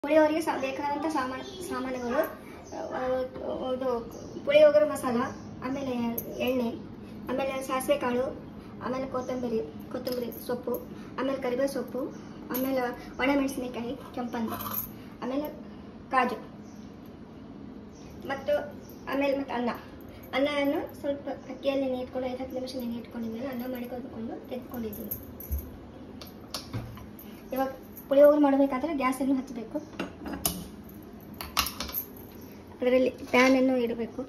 ಪುಳಿಯೋಗರೆಗೆ ಸಹ ಬೇಕಾದಂಥ ಸಾಮಾನು ಸಾಮಾನುಗಳು ಅಹ್, ಇದು ಪುಳಿಯೋಗರೆ ಮಸಾಲ ಆಮೇಲೆ ಎಣ್ಣೆ ಆಮೇಲೆ ಸಾಸಿವೆ ಕಾಳು ಆಮೇಲೆ ಕೊತ್ತಂಬರಿ ಕೊತ್ತಂಬರಿ ಸೊಪ್ಪು ಆಮೇಲೆ ಕರಿಬೇವು ಸೊಪ್ಪು ಆಮೇಲೆ ಒಣಮೆಣಸಿನಕಾಯಿ ಕೆಂಪಂದು ಆಮೇಲೆ ಕಾಜು ಮತ್ತು ಆಮೇಲೆ ಮತ್ತು ಅನ್ನ ಅನ್ನವನ್ನು ಸ್ವಲ್ಪ ಅಕ್ಕಿಯಲ್ಲಿ ನೀಟ್ಕೊಂಡು ಐದು ಹತ್ತು ನಿಮಿಷ ನೆನೆ ಇಟ್ಕೊಂಡಿದ್ಮೇಲೆ ಅನ್ನ ಮಾಡಿಕೊಂಡು ತೆಗೆದುಕೊಂಡಿದ್ದೀನಿ ಇವಾಗ ಪುಳಿಯೋಗರೆ ಮಾಡಬೇಕಾದ್ರೆ ಗ್ಯಾಸನ್ನು ಹಚ್ಚಬೇಕು ಅದರಲ್ಲಿ ಪ್ಯಾನನ್ನು ಇಡಬೇಕು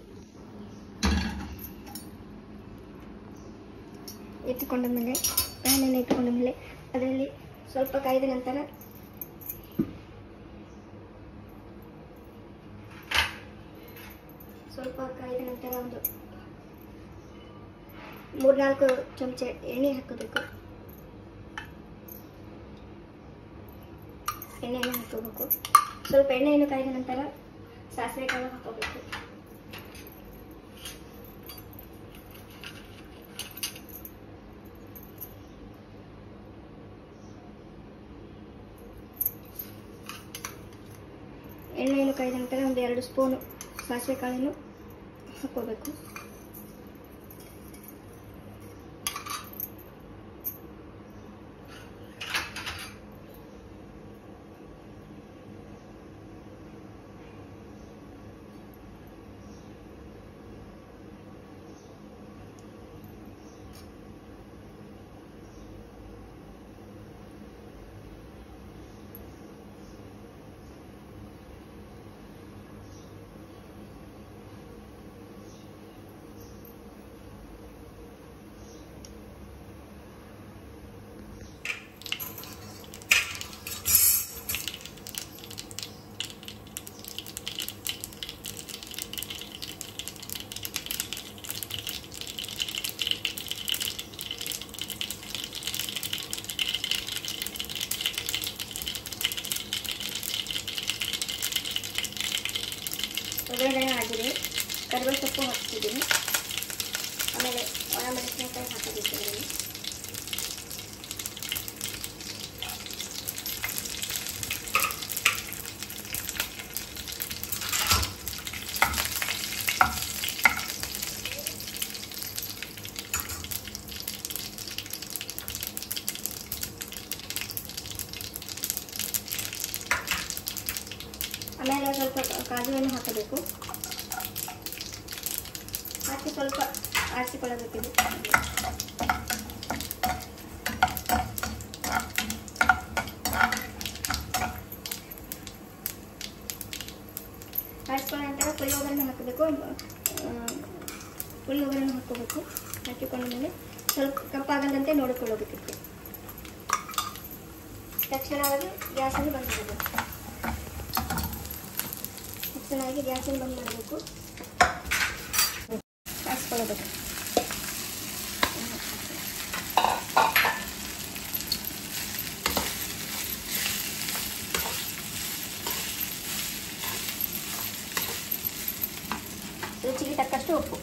ಇಟ್ಟುಕೊಂಡ ಮೇಲೆ ಪ್ಯಾನನ್ನು ಇಟ್ಟುಕೊಂಡ ಮೇಲೆ ಅದರಲ್ಲಿ ಸ್ವಲ್ಪ ಕಾಯ್ದ ನಂತರ ಸ್ವಲ್ಪ ಕಾಯ್ದ ನಂತರ ಒಂದು ಮೂರ್ನಾಲ್ಕು ಚಮಚ ಎಣ್ಣೆ ಹಾಕಬೇಕು ಎಣ್ಣೆಯನ್ನು ಹಾಕೋಬೇಕು ಸ್ವಲ್ಪ ಎಣ್ಣೆಯನ್ನು ಕಾಯ್ದ ನಂತರ ಸಾಸಿವೆ ಕಾಳು ಹಾಕೋಬೇಕು ಎಣ್ಣೆಯನ್ನು ಕಾಯ್ದ ನಂತರ ಒಂದು ಎರಡು ಸ್ಪೂನು ಸಾಸಿವೆ ಕಾಳನ್ನು ಹಾಕೋಬೇಕು ಒಗ್ಗರಣೆ ಆಗಿದೆ ಕರಿಬೇವು ಸೊಪ್ಪು ಹಾಕ್ತಿದ್ದೀನಿ ಆಮೇಲೆ ಒಣ ಮೆಣಸಿನಕಾಯಿ ಹಾಕೋಬೇಕು ಇದರಲ್ಲಿ ಆಮೇಲೆ ಸ್ವಲ್ಪ ಕಾಜುವನ್ನು ಹಾಕಬೇಕು ಹಾಕಿ ಸ್ವಲ್ಪ ಆರಿಸಿಕೊಳ್ಳಬೇಕಿದೆ ಆರಿಸ್ಕೊಂಡ ನಂತರ ಪುಳಿಯೋಗರೆನ ಹಾಕಬೇಕು ಆ, ಪುಳಿಯೋಗರೆನ ಹಾಕೋಬೇಕು ಹಾಕಿಕೊಂಡ ಮೇಲೆ ಸ್ವಲ್ಪ ಕಪ್ಪಾಗದಂತೆ ನೋಡಿಕೊಳ್ಳಬೇಕಿತ್ತು ತಕ್ಷಣವಾಗಿ ಗ್ಯಾಸನ್ನು ಬಂದ್ ಮಾಡಬೇಕು ತಕ್ಷಣವಾಗಿ ಗ್ಯಾಸನ್ನು ಬಂದ್ ಮಾಡಬೇಕು ಕಾಯಿಸ್ಕೊಳ್ಳಬೇಕು ರುಚಿಗೆ ತಕ್ಕಷ್ಟು ಉಪ್ಪು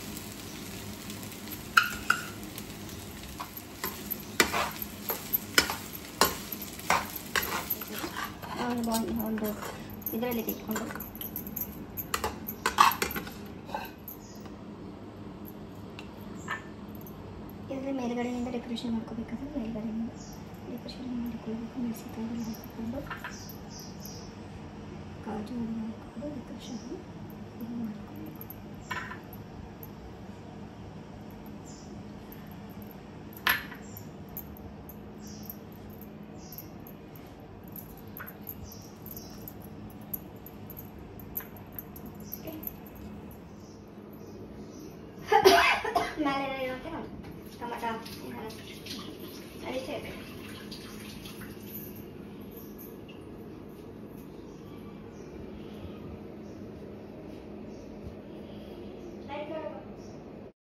ಒಂದು ಬೌಲ್- ಒಂದು ಇದರಲ್ಲಿ ಇಟ್ಕೊಂಡು ಇದರ ಮೇಲ್ಗಡೆಯಿಂದ ಡೆಕೋರೇಷನ್ ಮಾಡ್ಕೋಬೇಕಾದ್ರೆ ಮೇಲ್ಗಡೆಯಿಂದ ಡೆಕೋರೇಷನ್ ಮಾಡಿಕೊಳ್ಳಬೇಕು ಮೆಣಸಿನಕಾಯಿ ಹಾಕಿಕೊಂಡು ಕಾಜು ಮಾಡಿಕೊಂಡು ಡೆಕೋರೇಷನ್ ಮಾಡಿಕೊಳ್ಳಬೇಕು ಮೇಲೆ ಇರುವಂತೆ ನೋಡಿ ಟೊಮಟ ಅಡಿಕೆ